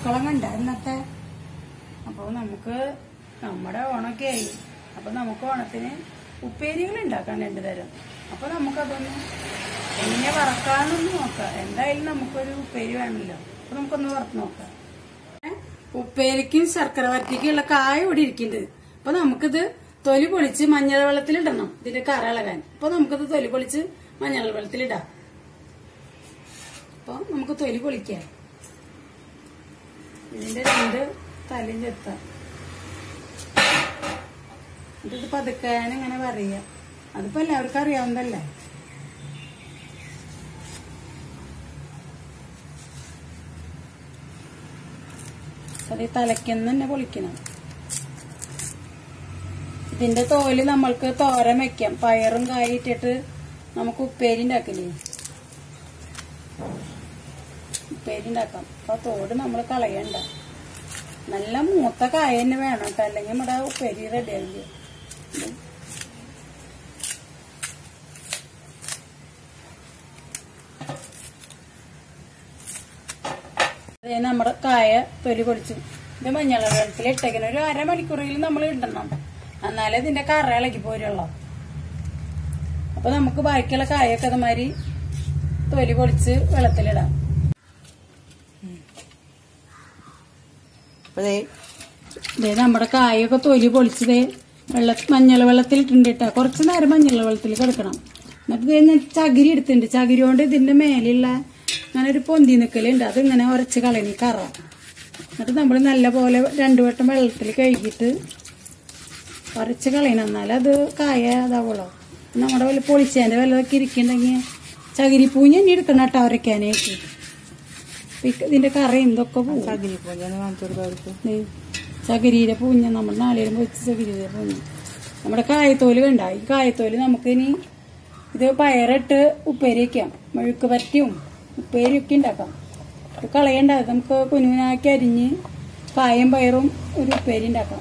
പൂക്കളം കണ്ട ഇന്നത്തെ അപ്പോൾ നമുക്ക് നമ്മുടെ ഓണൊക്കെ ആയി അപ്പൊ നമുക്ക് ഓണത്തിന് ഉപ്പേരികൾ ഉണ്ടാക്കാൻ രണ്ടു തരം അപ്പൊ നമുക്കതൊന്ന് എങ്ങനെ വറക്കാന്നൊന്ന് നോക്കാം എന്തായാലും നമുക്കൊരു ഉപ്പേരി വേണമല്ലോ അപ്പൊ നമുക്കൊന്ന് വറുത്ത് നോക്കാം ഏ? ഉപ്പേരിക്കും ശർക്കര വരട്ടിക്കുള്ള കായ ഇവിടെ ഇരിക്കുന്നുണ്ട് അപ്പൊ നമുക്കിത് തൊലി പൊളിച്ച് മഞ്ഞൾ വെള്ളത്തിലിടണം ഇതിന്റെ കറ ഇളകാൻ അപ്പൊ നമുക്കിത് തൊലി പൊളിച്ച് മഞ്ഞൾ വെള്ളത്തിലിടാം അപ്പൊ നമുക്ക് തൊലി പൊളിക്കാം ഇതിന്റെ രണ്ട് തലയും ചെത്താം എന്നിട്ട് പതുക്കാൻ ഇങ്ങനെ പറയാ അതിപ്പോ എല്ലാവർക്കും അറിയാവുന്നതല്ലേ അത് ഈ തലയ്ക്കുന്ന് തന്നെ പൊളിക്കണം ഇതിന്റെ തോല് നമ്മൾക്ക് തോരൻ വെക്കാം പയറും കായ ഇട്ടിട്ട് നമുക്ക് ഉപ്പേരി ഉണ്ടാക്കില്ലേ ഉപ്പേരി ഉണ്ടാക്കാം അപ്പൊ തോട് നമ്മൾ കളയണ്ട നല്ല മൂത്ത കായ തന്നെ വേണം കേട്ടോ അല്ലെങ്കിൽ നമ്മുടെ ഉപ്പേരി റെഡി ആവില്ല അതേ നമ്മുടെ കായ തൊലി പൊടിച്ചു ഇത് മഞ്ഞൾ വെള്ളത്തിൽ ഇട്ടേക്കണം ഒരു അരമണിക്കൂറിൽ നമ്മൾ ഇടണം എന്നാലേ ഇതിന്റെ കറ ഇളകി പോരുള്ളൂ അപ്പൊ നമുക്ക് ബാക്കിയുള്ള കായൊക്കെ അതുമാതിരി തൊലി പൊടിച്ച് വെള്ളത്തിലിടാം അപ്പൊ ദേ ദേ നമ്മുടെ കായൊക്കെ തൊലി പൊളിച്ചതേ വെള്ള മഞ്ഞൾ വെള്ളത്തിൽ ഇട്ടുണ്ട് കേട്ടോ കുറച്ച് നേരം മഞ്ഞൾ വെള്ളത്തിൽ കിടക്കണം എന്നിട്ട് ദേ ഞാൻ ചകിരി എടുത്തിട്ടുണ്ട് ചകിരി കൊണ്ട് ഇതിന്റെ മേലെയുള്ള അങ്ങനെ ഒരു പൊന്തി നിക്കലുണ്ട് അത് ഇങ്ങനെ ഉരച്ച് കളഞ്ഞി കറ എന്നിട്ട് നമ്മൾ നല്ല പോലെ രണ്ടു വട്ടം വെള്ളത്തിൽ കഴുകിയിട്ട് ഉരച്ച് കളയണം എന്നാലേ അത് കായ ഇതാവുള്ളൂ നമ്മുടെ വല്ല പൊളിച്ചതിന്റെ വല്ലതൊക്കെ ഇരിക്കുന്നുണ്ടെങ്കിൽ ചകിരി പൂഞ്ഞ് തന്നെ എടുക്കണം കേട്ടോ ഉരയ്ക്കാനായിട്ട് അപ്പൊ ഈ- ഇതിന്റെ കറയും ഇതൊക്കെ പോകും ചകിരി പോലെ കാണിച്ചു കൊടുക്കാം ദേ, ചകിരിയുടെ പൂഞ്ഞ നമ്മൾ നാളേരം വെച്ച് ചകിരിയുടെ പൂഞ്ഞ നമ്മുടെ കായത്തോല് കണ്ട ഈ കായത്തോല് നമുക്കിനി ഇത് പയറിട്ട് ഉപ്പേരി വയ്ക്കാം മെഴുക്ക് പരട്ടിയും ഉപ്പേരിയൊക്കെ ഉണ്ടാക്കാം ഇത് കളയണ്ട ഇത് നമുക്ക് കുനുകുനാക്കി അരിഞ്ഞ് കായും പയറും ഒരു ഉപ്പേരി ഉണ്ടാക്കാം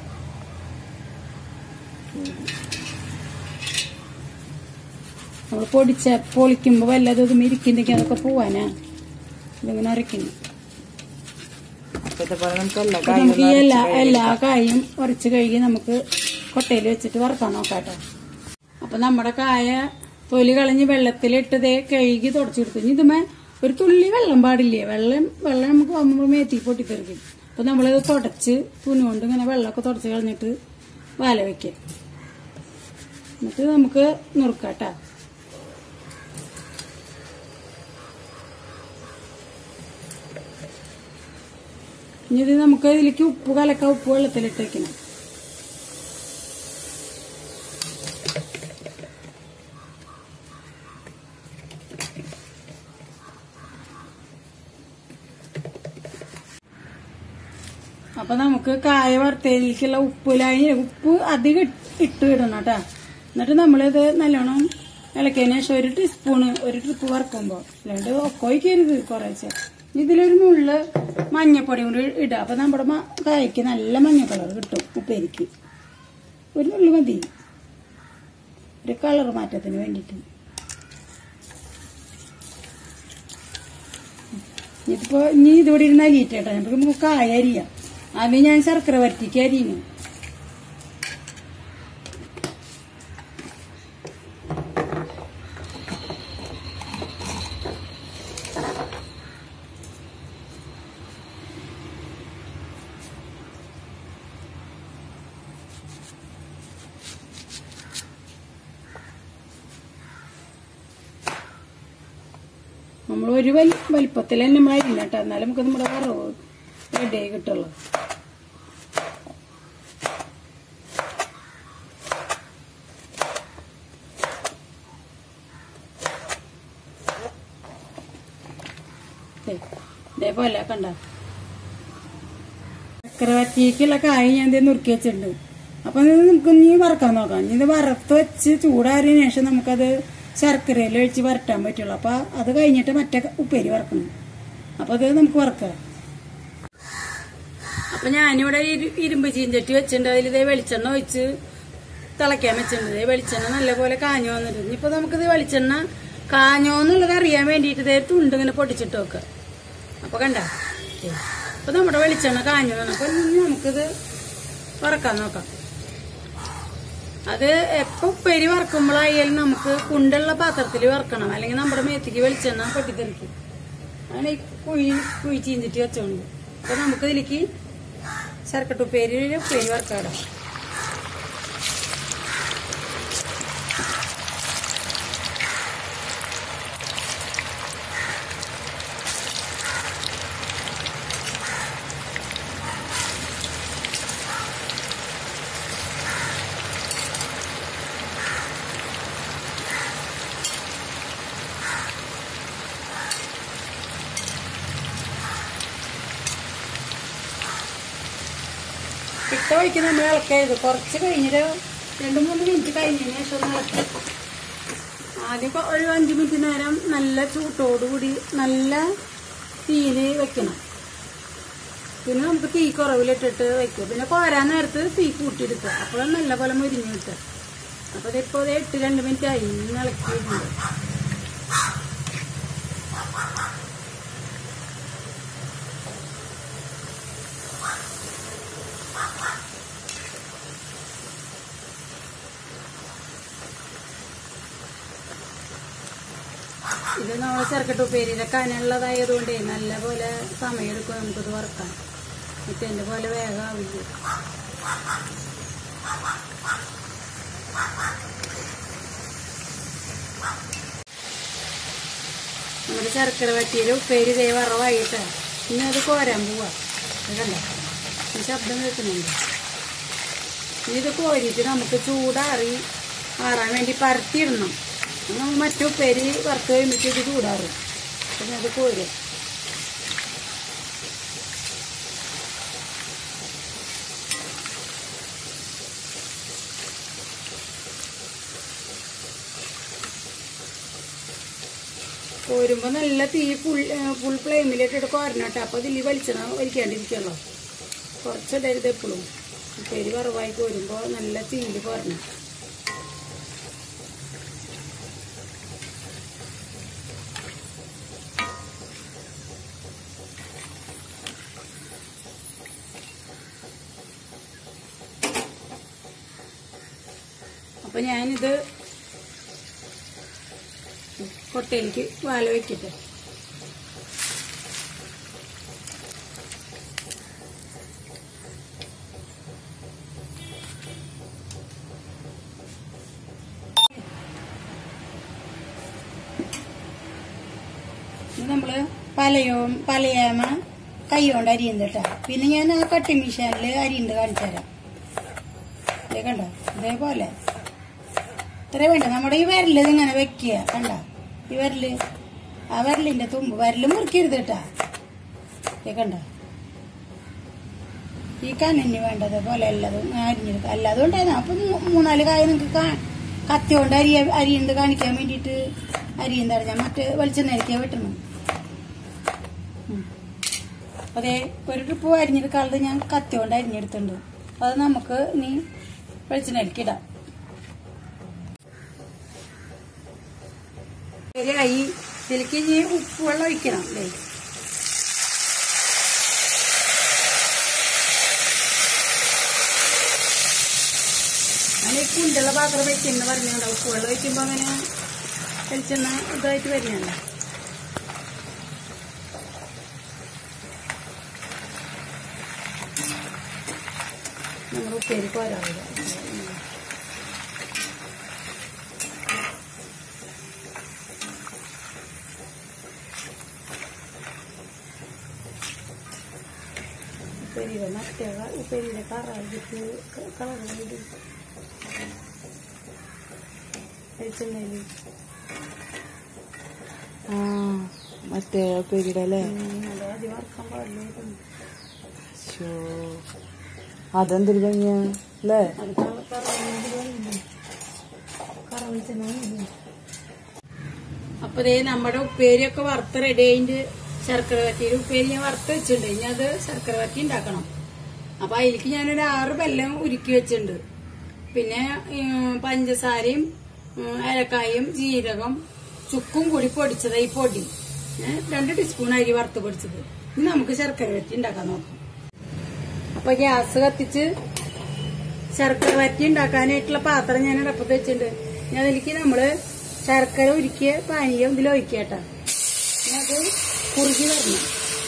നമ്മൾ പൊടിച്ച പൊളിക്കുമ്പോൾ വല്ലതും ഇതും ഇരിക്കുന്നുണ്ടെങ്കിൽ അതൊക്കെ പോവാനാ ഇതിങ്ങനെ അരക്കുന്നു അപ്പൊ ഇതേപോലെ നമുക്ക് എല്ലാ അപ്പൊ നമുക്ക് ഈ എല്ലാ എല്ലാ കായും ഉരച്ച് കഴുകി നമുക്ക് കൊട്ടയിൽ വെച്ചിട്ട് വറുക്കാൻ നോക്കാട്ടോ അപ്പൊ നമ്മുടെ കായ തൊലി കളഞ്ഞ് വെള്ളത്തിലിട്ട് ദേ കഴുകി തുടച്ചു കൊടുത്തു ഇനി ഇതുമേ ഒരു തുള്ളി വെള്ളം പാടില്ലേ വെള്ളം വെള്ളം നമുക്ക് നമ്മൾ മേത്തി പൊട്ടിത്തെറിക്കും അപ്പൊ നമ്മളിത് തുടച്ച് തുണി കൊണ്ട് ഇങ്ങനെ വെള്ളമൊക്കെ തുടച്ച് കളഞ്ഞിട്ട് വാല വെക്കാം എന്നിട്ട് നമുക്ക് നുറുക്കാട്ടാ ഇനി ഇത് നമുക്ക് ഇതിലേക്ക് ഉപ്പ് കലക്ക ഉപ്പ് വെള്ളത്തിലിട്ട് വെക്കണം അപ്പൊ നമുക്ക് കായ വറുത്തതിലേക്കുള്ള ഉപ്പിലായി ഉപ്പ് അധികം ഇട്ട് ഇട്ട് ഇടണം കേട്ടാ എന്നിട്ട് നമ്മളിത് നല്ലോണം ഇളക്കിയതിന് ശേഷം ഒരു ടീസ്പൂണ് ഒരു ട്രിപ്പ് വറുക്കുമ്പോൾ അല്ലാണ്ട് ഒക്കൊഴിക്കരുത് കുറേശ്ശെ ഇതിലൊരു നുള്ള് മഞ്ഞപ്പൊടി കൂടി ഇടുക അപ്പൊ നമ്മുടെ മ- കായ്ക്ക് നല്ല മഞ്ഞ കളർ കിട്ടും ഉപ്പേരിക്ക് ഒരു നുള്ളി മതി ഒരു കളർ മാറ്റത്തിന് വേണ്ടിയിട്ട് ഇതിപ്പോ ഇനി ഇതിവിടെ ഇരുന്ന് അരിയിട്ടേട്ടാ നമുക്ക് നമുക്ക് കായ അരിയാം ആദ്യം ഞാൻ ശർക്കര വരട്ടിക്ക് അരിയുന്നു നമ്മൾ ഒരു വലി വലിപ്പത്തിൽ തന്നെ നമ്മൾ അരിഞ്ഞ കേട്ടോ എന്നാലും നമുക്ക് നമ്മുടെ വറവ് റെഡിയായി കിട്ടുള്ളൂ ദേ, ഇതേപോലെ കണ്ട ചക്കര വറ്റിക്കുള്ള കായ ഞാൻ ദേ നുറുക്കി വെച്ചിട്ടുണ്ട് അപ്പൊ ഇത് നമുക്ക് ഇനി വറക്കാൻ നോക്കാം ഇനി ഇത് വറുത്ത് വെച്ച് ചൂടാറിയതിനു ശേഷം നമുക്കത് ശർക്കരയിൽ ഒഴിച്ച് വരട്ടാൻ പറ്റുള്ളൂ അപ്പൊ അത് കഴിഞ്ഞിട്ട് മറ്റേ ഉപ്പേരി വറക്കണം അപ്പൊ അത് നമുക്ക് വറക്കാം അപ്പൊ ഞാനിവിടെ ഇരു- ഇരുമ്പ് ചീഞ്ചട്ടി വെച്ചിട്ടുണ്ട് അതിൽ ഇതേ വെളിച്ചെണ്ണ ഒഴിച്ച് തിളയ്ക്കാൻ വെച്ചിട്ടുണ്ട് ഇതേ വെളിച്ചെണ്ണ നല്ലപോലെ കാഞ്ഞു വന്നിട്ട് ഇനിയിപ്പോ നമുക്കിത് വെളിച്ചെണ്ണ കാഞ്ഞോ എന്നുള്ളത് അറിയാൻ വേണ്ടിയിട്ട് ഇതേ തുണ്ട് ഇങ്ങനെ പൊട്ടിച്ചിട്ട് വെക്കുക അപ്പൊ കണ്ട അപ്പൊ നമ്മുടെ വെളിച്ചെണ്ണ കാഞ്ഞു വന്നു അപ്പൊ ഇനി നമുക്കിത് വറക്കാൻ നോക്കാം അത് എപ്പോ ഉപ്പേരി വറക്കുമ്പോഴായാലും നമുക്ക് കുണ്ടുള്ള പാത്രത്തിൽ വറക്കണം അല്ലെങ്കിൽ നമ്മുടെ മേത്തേക്ക് വെളിച്ചെണ്ണ പൊട്ടിത്തെറിക്കും അങ്ങനെ ഈ കുഴി കുഴി ചീന്തിട്ട് വെച്ചോണ്ട് അപ്പൊ നമുക്ക് ഇതിലേക്ക് ശർക്കട്ട ഉപ്പേരി ഉപ്പേരി വറക്കാടാം ഇട്ട വഴിക്ക് നമ്മൾ ഇളക്കരുത് കുറച്ച് കഴിഞ്ഞൊരു രണ്ട് മൂന്ന് മിനിറ്റ് കഴിഞ്ഞതിന് ശേഷം ഒന്ന് ഇളക്കാം ആദ്യം കൊ- ഒരു അഞ്ച് മിനിറ്റ് നേരം നല്ല ചൂട്ടോടുകൂടി നല്ല തീയിൽ വെക്കണം പിന്നെ നമുക്ക് തീ കുറവിലിട്ടിട്ട് വെക്കുക പിന്നെ കോരാൻ നേരത്ത് തീ കൂട്ടിയെടുക്കുക അപ്പോഴാണ് നല്ല പോലെ മുരിഞ്ഞ് കിട്ടുക അപ്പോൾ ഇതിപ്പോൾ ഒരു എട്ട് രണ്ട് മിനിറ്റ് ആയി ഇന്ന് ഇളക്കിയിട്ടുണ്ട് ഇത് നമ്മൾ ചെറുക്കട്ട ഉപ്പേരിയുടെ കനുള്ളതായതുകൊണ്ടേ നല്ല പോലെ സമയമെടുക്കും നമുക്കിത് വറുക്കാൻ മറ്റേന്റെ പോലെ വേഗം ആവില്ല നമ്മുടെ ശർക്കര വറ്റിയിൽ ഉപ്പേരി ദേ വറവായിട്ട് ഇനി അത് കോരാൻ പോവാ ഇത് കണ്ടോ ഈ ശബ്ദം കേൾക്കുന്നുണ്ട് ഇനി ഇത് കോരിയിട്ട് നമുക്ക് ചൂടാറി ആറാൻ വേണ്ടി പരത്തിയിടണം നമ്മൾ മറ്റു ഉപ്പേരി വറുത്ത് കഴിയുമ്പോഴത്തേക്ക് ഇത് ചൂടാറും പിന്നെ അത് കോരും കോരുമ്പോൾ നല്ല തീ ഫുൾ ഫുൾ ഫ്ലെയിമിലിട്ടിട്ട് കോരണട്ടെ അപ്പോൾ ഇതിൽ വലിച്ചണ വലിക്കാണ്ടിരിക്കുമല്ലോ കുറച്ചിടരുത് എപ്പോഴും ഉപ്പേരി വറവായി കോരുമ്പോൾ നല്ല തീയിൽ കോരണം അപ്പൊ ഞാനിത് കൊട്ടയിലേക്ക് വാല വെക്കട്ടെ ഇത് നമ്മള് പലയോ പലയാമ കൈ കൊണ്ട് അരിയുന്നത് കേട്ടോ പിന്നെ ഞാൻ ആ കട്ടി മിഷാനിൽ അരിയുണ്ട് കാണിച്ചു തരാം ഇതേ കണ്ടോ ഇതേപോലെ ഇത്ര വേണ്ട നമ്മുടെ ഈ വിരല് ഇതിങ്ങനെ വെക്കുക കണ്ട ഈ വിരല് ആ വിരലിന്റെ തുമ്പ് വിരല് മുറിക്കരുത് കേട്ടാ ഇതേ കണ്ട ഈ കനന് വേണ്ടത് പോലെ എല്ലാതും അരിഞ്ഞെടുക്കുക അല്ലാതെ ഉണ്ടായിരുന്നു അപ്പൊ മൂ- മൂന്നാല് കായ നിങ്ങൾക്ക് കാ- കത്തി കൊണ്ട് അരി അരിയുന്നത് കാണിക്കാൻ വേണ്ടിയിട്ട് അരിയുന്നത് അറിഞ്ഞാൽ മറ്റ് വെളിച്ചെണ്ണ വെട്ടണം ഉം. അതെ ഒരു ട്രിപ്പ് അരിഞ്ഞെടുക്കാനുള്ളത് ഞാൻ കത്തി കൊണ്ട് അരിഞ്ഞെടുത്തിട്ടുണ്ട് അത് നമുക്ക് ഇനി വെളിച്ചെണ്ണയിലേക്ക് ഇടാം ശരിയായി ഇതിലേക്ക് ഇനി ഉപ്പ് വെള്ളം ഒഴിക്കണം അല്ലേ അങ്ങനെ ഈ കുണ്ടുള്ള പാത്രം വെക്കുന്ന പറഞ്ഞുണ്ട് ഉപ്പ് വെള്ളം ഒഴിക്കുമ്പോൾ അങ്ങനെ വെളിച്ചെണ്ണ ഇതായിട്ട് വരുന്നുണ്ട് നമ്മുടെ ഉപ്പേരി പോരാവില്ല ഉപ്പേരിയുടെ മറ്റേ ഉപ്പേരിയുടെ കറായിട്ട് കളറിട്ട് വെളിച്ചെണ്ണയിൽ ആ മറ്റേ ഉപ്പേരിയുടെ അല്ലേ അത് ആദ്യം വറക്കാൻ പാടില്ലായിരുന്നു ശോ. അതെന്തൊരു ഭംഗിയാ അല്ലേ അത് കറവിച്ചെണ്ണ അപ്പൊ ദേ നമ്മുടെ ഉപ്പേരിയൊക്കെ വറുത്ത് റെഡി ആയിട്ട് ശർക്കര വറ്റിയിൽ ഉപ്പേരി ഞാൻ വറുത്ത് വെച്ചിട്ടുണ്ട് ഇനി അത് ശർക്കര വറ്റി ഉണ്ടാക്കണം അപ്പൊ അതിലേക്ക് ഞാനൊരു ആറ് ബെല്ലം ഉരുക്കി വെച്ചിട്ടുണ്ട് പിന്നെ ഉം, പഞ്ചസാരയും ഉം, ഏലക്കായും ജീരകം ചുക്കും കൂടി പൊടിച്ചത് ഈ പൊടി ഏ, രണ്ട് ടീസ്പൂൺ അരി വറുത്ത് പൊടിച്ചത് ഇനി നമുക്ക് ശർക്കര വരട്ടി ഉണ്ടാക്കാൻ നോക്കാം അപ്പൊ ഗ്യാസ് കത്തിച്ച് ശർക്കര വരട്ടി ഉണ്ടാക്കാനായിട്ടുള്ള പാത്രം ഞാൻ അടുപ്പത്ത് വെച്ചിട്ടുണ്ട് ഞാൻ അതിലേക്ക് നമ്മള് ശർക്കര ഉരുക്കിയ പാനീയം ഇതിൽ ഒഴിക്കട്ടാ അത് കുറുകി വരണം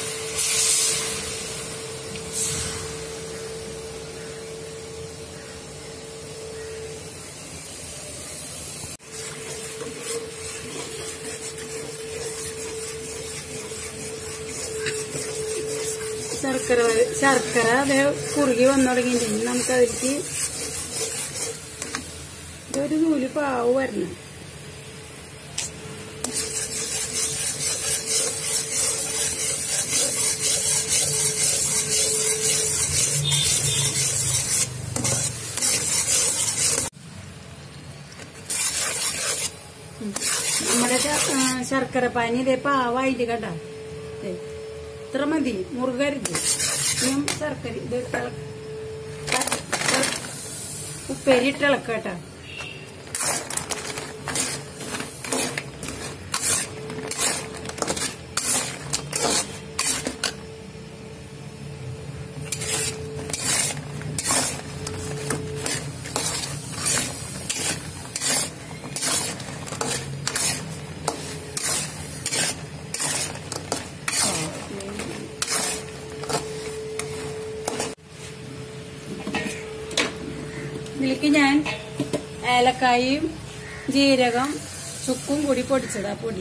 ശർക്കര വ- ശർക്കര അത് കുറുകി വന്നു തുടങ്ങിയിട്ടുണ്ട് നമുക്ക് അതിലേക്ക് ഒരു നൂല് പാവ് വരണം ഉം. നമ്മുടെ ശ- ആ, ശർക്കര പാനി ഇതേ പാവായിട്ട് കേട്ടാ ദേ, ഇത്ര മതി മുറുകരുത് ഞാൻ ശർക്കര ഇത് ഇട്ടള- ശർ- ശർ- ഉപ്പേരി ഇട്ടിളക്ക കേട്ടാ ഇതിലേക്ക് ഞാൻ ഏലക്കായും ജീരകം ചുക്കും കൂടി പൊടിച്ചതാ പൊടി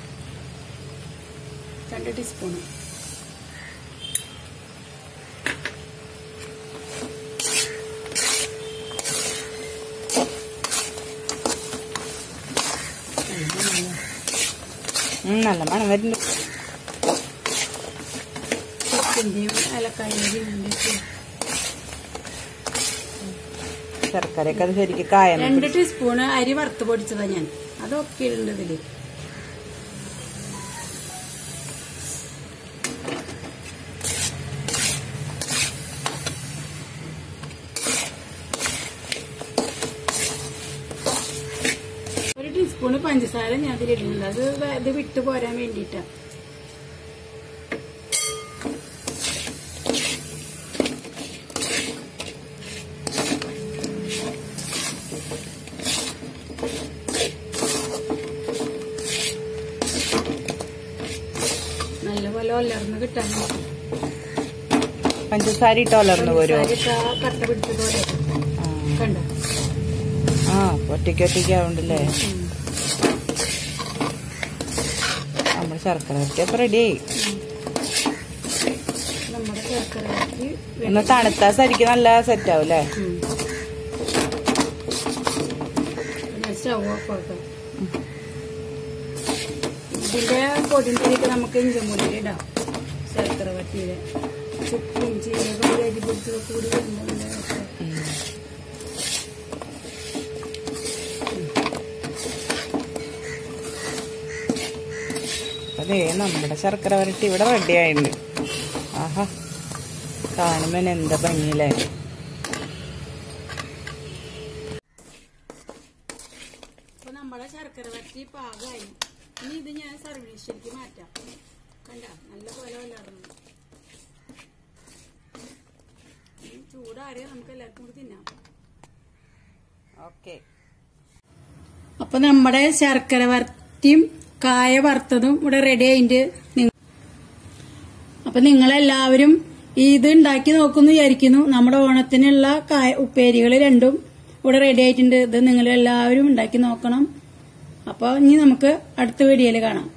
രണ്ട് ടീസ്പൂണ് ഉം, നല്ല മണം വരുന്നുണ്ട് ചുക്കിന്റെയും ഏലക്കായും ജീരകത്തിന്റെയും ശർക്കരയൊക്കെ അത് ശരിക്കും കായം രണ്ട് ടീസ്പൂണ് അരി വറുത്ത് പൊടിച്ചതാ ഞാൻ അതൊക്കെ ഉണ്ട് ഇതില് ഒരു ടീസ്പൂണ് പഞ്ചസാര ഞാൻ അതിലിടുന്നുണ്ട് അത് വേ- ഇത് വിട്ടു പോരാൻ വേണ്ടിയിട്ടാ നല്ലപോലെ ഒലർന്ന് കിട്ടാൻ പഞ്ചസാര ഇട്ട് വളർന്നു പോരോ പഞ്ചസാര ഇട്ടാ കട്ട പിടിച്ചതോടെ കണ്ട ആ ഒറ്റയ്ക്ക് ഒറ്റയ്ക്ക് ആവുണ്ടല്ലേ നമ്മൾ ശർക്കര വരട്ടിയപ്പോ റെഡിയായി നമ്മുടെ ശർക്കരക്ക് ഒന്ന് തണുത്താ ശരിക്കും നല്ല സെറ്റ് ആവും അല്ലേ പിന്നെ സ്റ്റൗ ഓഫ് ആക്കാം ഇതിന്റെ പൊടിന്തിലേക്ക് നമുക്ക് ഇഞ്ചമുള്ളിൽ ഇടാം ശർക്കര വട്ടിയില് ചുക്കും ജീരകം അരി പൊടിച്ചതൊക്കെ കൂടി വരുമ്പോൾ നല്ല രസാ. അതെ നമ്മുടെ ശർക്കര വരട്ടി ഇവിടെ റെഡി ആയിട്ടുണ്ട് ആഹാ കാണുമ്പോ തന്നെ എന്താ ഭംഗിയില്ലേ അപ്പൊ നമ്മുടെ ശർക്കര വട്ടി പാകമായി ഇനി ഇത് ഞാൻ സർവീസിലേക്ക് മാറ്റാം കണ്ട നല്ല പോലെ വല്ലാറുന്നു ചൂടാറിയ നമുക്ക് എല്ലാവർക്കും കൂടി തിന്നാം ഓക്കെ അപ്പൊ നമ്മുടെ ശർക്കര വരട്ടിയും കായ വറുത്തതും ഇവിടെ റെഡി ആയിട്ട് അപ്പൊ നിങ്ങളെല്ലാവരും ഇത് ഉണ്ടാക്കി നോക്കുന്നു വിചാരിക്കുന്നു നമ്മുടെ ഓണത്തിനുള്ള കായ ഉപ്പേരികൾ രണ്ടും ഇവിടെ റെഡി ആയിട്ടുണ്ട് ഇത് നിങ്ങൾ എല്ലാവരും ഉണ്ടാക്കി നോക്കണം അപ്പൊ ഇനി നമുക്ക് അടുത്ത വീഡിയോയിൽ കാണാം